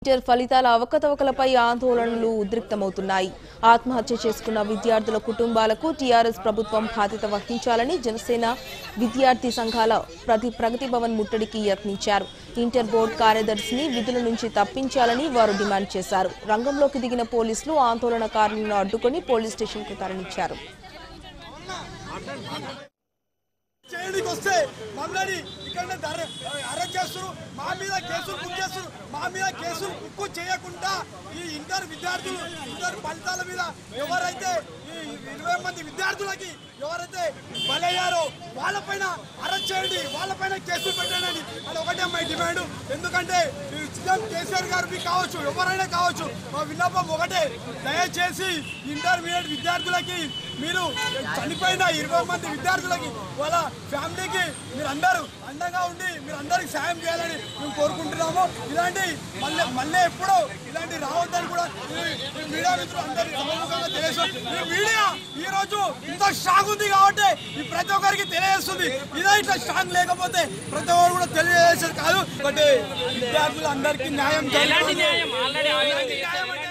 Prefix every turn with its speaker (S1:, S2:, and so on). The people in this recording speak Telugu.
S1: ఇంటర్ ఫలితాల అవకతవకలపై ఆందోళనలు ఉద్రిక్తమవుతున్నాయి ఆత్మహత్య చేసుకున్న విద్యార్థుల కుటుంబాలకు టీఆర్ఎస్ ప్రభుత్వం బాధ్యత వహించాలని జనసేన విద్యార్థి సంఘాల ప్రతి ప్రగతి భవన్ ముట్టడికి యత్నించారు ఇంటర్ బోర్డు కార్యదర్శిని విధుల నుంచి తప్పించాలని వారు డిమాండ్ చేశారు రంగంలోకి దిగిన పోలీసులు ఆందోళనకారులను అడ్డుకొని పోలీస్ స్టేషన్కు తరలించారు
S2: చేయడానికి వస్తే మమ్మల్ని ఇక్కడ అరెస్ట్ చేస్తారు మా మీద కేసులు బుక్ చేస్తారు మా మీద కేసులు బుక్ చేయకుండా ఈ ఇంటర్ విద్యార్థులు ఇంటర్ ఫలితాల మీద ఎవరైతే ఈ ఇరవై మంది విద్యార్థులకి ఎవరైతే బలయ్యారో వాళ్ళపైన అరెస్ట్ చేయండి వాళ్ళపైన కేసులు పెట్టండి అని అది ఒకటే మా డిమాండ్ ఎందుకంటే ఈ సీఎం కేసీఆర్ గారికి కావచ్చు ఎవరైనా కావచ్చు మా విన్నపం ఒకటే దయచేసి ఇంటర్మీడియట్ విద్యార్థులకి మీరు చనిపోయిన ఇరవై మంది విద్యార్థులకి వాళ్ళ ఫ్యామిలీకి మీరు అందరూ అండగా ఉండి మీరు అందరికి సాయం చేయాలని మేము కోరుకుంటున్నాము ఇలాంటి మళ్ళీ మళ్ళీ ఎప్పుడో ఇలాంటి రావద్దని కూడా ఈ- ఈ మీడియా మిత్రులు అందరికీ సముఖంగా తెలియజేస్తాం ఈ మీడియా ఈ రోజు ఇంత స్ట్రాంగ్ ఉంది కాబట్టి ఈ ప్రతి ఒక్కరికి తెలియజేస్తుంది ఇదే ఇట్లా స్ట్రాంగ్ లేకపోతే ప్రతి ఒక్కరు కూడా తెలియజేసేది కాదు బట్ విద్యార్థులు అందరికీ న్యాయం జరగాలి. ఇలాంటి న్యాయం అంటే